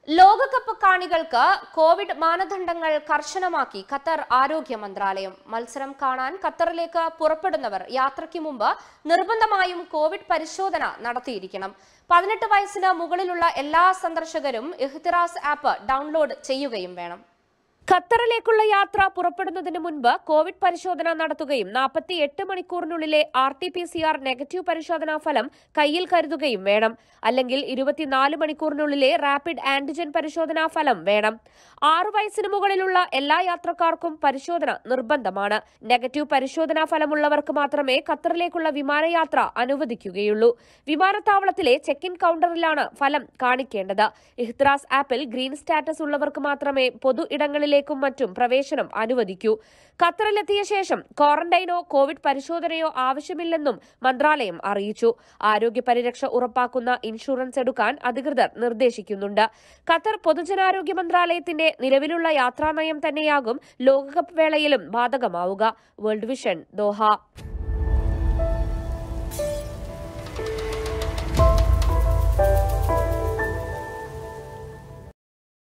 ലോകകപ്പ് കാണികൾക്ക് കോവിഡ് മാനദണ്ഡങ്ങൾ കർശനമാക്കി ഖത്തർ ആരോഗ്യ മന്ത്രാലയം മത്സരം കാണാൻ ഖത്തറിലേക്ക് പുറപ്പെടുന്നവർ യാത്രയ്ക്ക് മുമ്പ് നിർബന്ധമായും കോവിഡ് പരിശോധന നടത്തിയിരിക്കണം പതിനെട്ട് വയസ്സിന് മുകളിലുള്ള എല്ലാ സന്ദർശകരും ഇഹ്തിറാസ് ആപ്പ് ഡൗൺലോഡ് ചെയ്യുകയും വേണം ഖത്തറിലേക്കുള്ള യാത്ര പുറപ്പെടുന്നതിന് മുൻപ് കോവിഡ് പരിശോധന നടത്തുകയും നാൽപ്പത്തി എട്ട് മണിക്കൂറിനുള്ളിലെ R T P C R negative പരിശോധനാ ഫലം കയ്യിൽ കരുതുകയും വേണം അല്ലെങ്കിൽ ഇരുപത്തിനാല് മണിക്കൂറിനുള്ളിലെ റാപ്പിഡ് ആന്റിജൻ പരിശോധനാ ഫലം വേണം ആറു വയസ്സിന് മുകളിലുള്ള എല്ലാ യാത്രക്കാർക്കും പരിശോധന നിർബന്ധമാണ് നെഗറ്റീവ് പരിശോധനാ ഫലമുള്ളവർക്ക് മാത്രമേ ഖത്തറിലേക്കുള്ള വിമാനയാത്ര അനുവദിക്കുകയുള്ളൂ വിമാനത്താവളത്തിലെ ചെക്ക് ഇൻ കൗണ്ടറിലാണ് ഫലം കാണിക്കേണ്ടത് ഇഹ്ത്രാസ് ആപ്പിൽ ഗ്രീൻ സ്റ്റാറ്റസ് ഉള്ളവർക്ക് മാത്രമേ പൊതു ഇടങ്ങളിലേക്കും മറ്റും പ്രവേശനം അനുവദിക്കൂ ഖത്തറിലെത്തിയ ശേഷം ക്വാറന്റൈനോ കോവിഡ് പരിശോധനയോ ആവശ്യമില്ലെന്നും മന്ത്രാലയം അറിയിച്ചു ആരോഗ്യ പരിരക്ഷ ഉറപ്പാക്കുന്ന ഇൻഷുറൻസ് എടുക്കാൻ അധികൃതർ നിർദ്ദേശിക്കുന്നുണ്ട് ഖത്തർ പൊതുജനാരോഗ്യ മന്ത്രാലയത്തിന്റെ നിലവിലുള്ള യാത്രാനയം തന്നെയാകും ലോകകപ്പ് വേളയിലും ബാധകമാവുക വേൾഡ് വിഷൻ ദോഹ